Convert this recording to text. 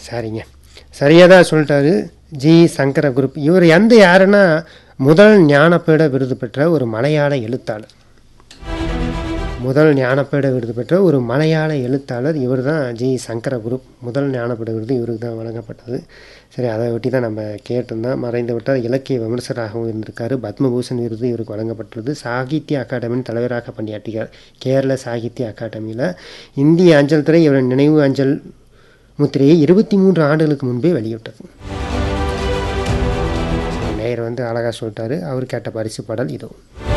சரிங்க சரியாக தான் சொல்லிட்டாரு ஜி சங்கர குரூப் இவர் எந்த யாருன்னா முதல் ஞானப்பீட விருது பெற்ற ஒரு மலையாள எழுத்தாளர் முதல் ஞானப்பீட விருது பெற்ற ஒரு மலையாள எழுத்தாளர் இவர் தான் ஜி சங்கர குரூப் முதல் ஞானப்பீட விருது இவருக்கு தான் வழங்கப்பட்டது சரி அதை ஒட்டி தான் நம்ம கேட்டிருந்தோம் மறைந்து விட்டால் இலக்கிய விமர்சகராகவும் இருந்திருக்காரு பத்மபூஷன் விருது இவருக்கு வழங்கப்பட்டுள்ளது சாகித்ய அகாடமியின் தலைவராக பணியாற்றியார் கேரள சாகித்ய அகாடமியில் இந்திய அஞ்சல் துறை இவரின் நினைவு அஞ்சல் முத்திரையை இருபத்தி மூன்று ஆண்டுகளுக்கு முன்பே வெளியிட்டது நேயர் வந்து அழகாக சொல்லிட்டாரு அவர் கேட்ட பரிசு பாடல் இதோ